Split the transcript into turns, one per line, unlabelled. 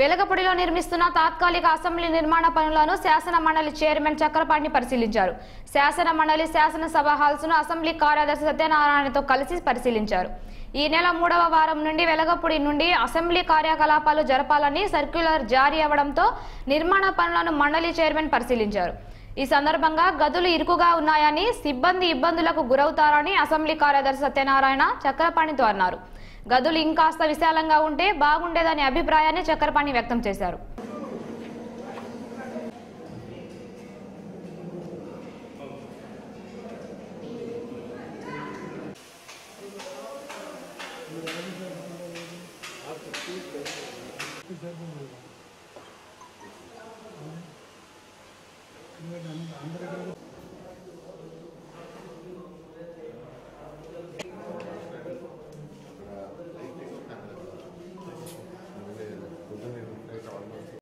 వెలగపూడిలో నిర్మిస్తున్న తాత్కాలిక అసెంబ్లీ నిర్మాణ పనులను శాసన మండలి చైర్మన్ చక్రపాణి పరిశీలించారు శాసన మండలి శాసనసభ హాల్స్ ను అసెంబ్లీ కార్యదర్శి సత్యనారాయణతో కలిసి పరిశీలించారు ఈ నెల మూడవ వారం నుండి వెలగపూడి నుండి అసెంబ్లీ కార్యకలాపాలు జరపాలని సర్క్యులర్ జారీ అవ్వడంతో నిర్మాణ పనులను మండలి చైర్మన్ పరిశీలించారు ఈ సందర్భంగా గదులు ఇరుకుగా ఉన్నాయని సిబ్బంది ఇబ్బందులకు గురవుతారని అసెంబ్లీ కార్యదర్శి సత్యనారాయణ చక్రపాణితో అన్నారు గదులు ఇంకాస్త విశాలంగా ఉంటే బాగుండేదనే అభిప్రాయాన్ని చక్రపాణి వ్యక్తం చేశారు
అందరూ